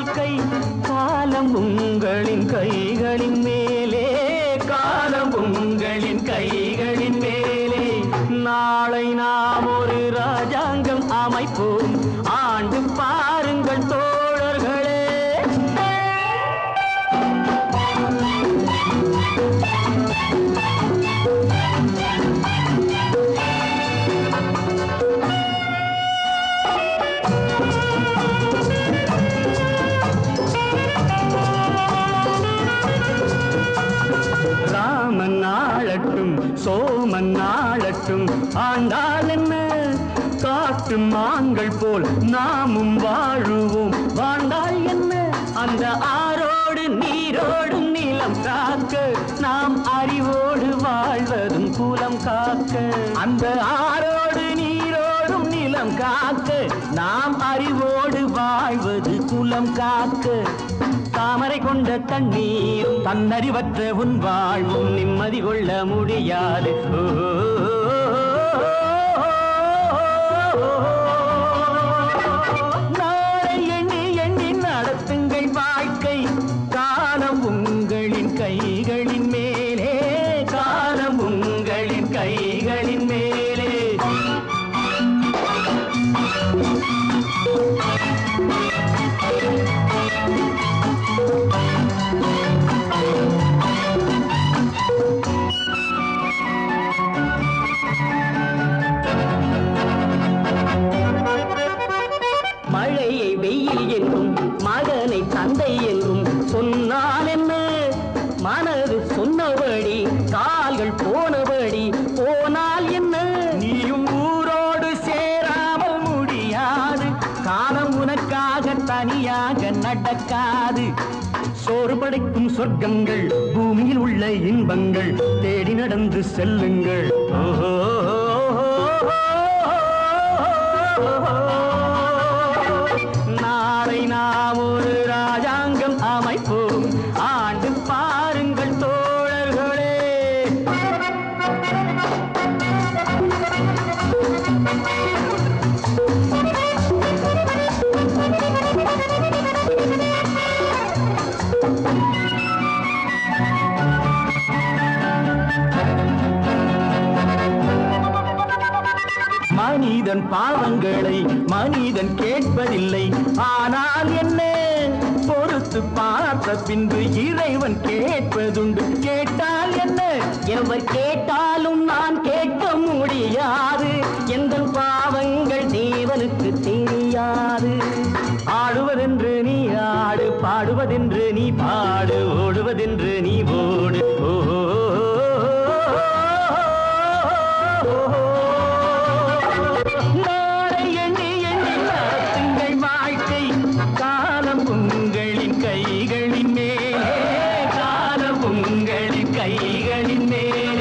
வாழ்க்கை காலம் உங்களின் கைகளின் மேலே காலம் உங்களின் கைகளின் மேலே நாளை நாம் ஒரு ராஜாங்கம் அமைப்போம் ஆண்டு பாருங்கள் தோழர்களே ராமன் ஆளட்டும் சோமன் ஆளட்டும் ஆண்டால் என்ன காட்டும் மான்கள் போல் நாமும் வாழுவோம் வாழ்ந்தால் என்ன அந்த ஆரோடு நீரோடும் நிலம் காக்க நாம் அறிவோடு வாழ்வதும் குலம் காக்க அந்த ஆரோடு நீரோடும் நிலம் காக்க நாம் அறிவோடு வாழ்வது குலம் காக்க தாமரை கொண்ட தண்ணீரும் தன்னறிவற்ற உன் வாழ்வும் நிம்மதி கொள்ள முடியாது நாளை எண்ணி எண்ணி நடத்துங்கள் வாழ்க்கை காலம் உங்களின் கைகளின் மேலே காலம் உங்களின் கைகளின் மேலே மழையை வெயில் என்றும் மகனை தந்தை என்றும் சொன்னால் என்ன மனது சொன்னபடி கால்கள் போனபடி போனால் என்ன நீயும் ஊரோடு சேராமல் முடியாது காலம் உனக்காக தனியாக நடக்காது சோறு படைக்கும் சொர்க்கங்கள் பூமியில் உள்ள இன்பங்கள் தேடி நடந்து செல்லுங்கள் ஓஹோ நாளை நாம் ஒரு ராஜாங்கம் அமைப்போம் ஆண்டு பாருங்கள் தோழர்களே மனிதன் பாவங்களை மனிதன் கேட்பதில்லை ஆனால் என்ன பொறுத்து பார்த்த பின்பு இறைவன் கேட்பதுண்டு கேட்டால் என்ன எவர் கேட்டாலும் நான் கேட்க முடியாது எந்த பாவங்கள் தேவனுக்கு தெரியாது ஆடுவதென்று நீ ஆடு பாடுவதென்று நீ பாடு ஓடுவதென்று நீ ஓடு ஓ நாளை எண்ணி எண்ணி நடத்துங்கள் வாழ்க்கை காலம் உங்களின் கைகளின் மேலே காலம் உங்களின் கைகளின் மேலே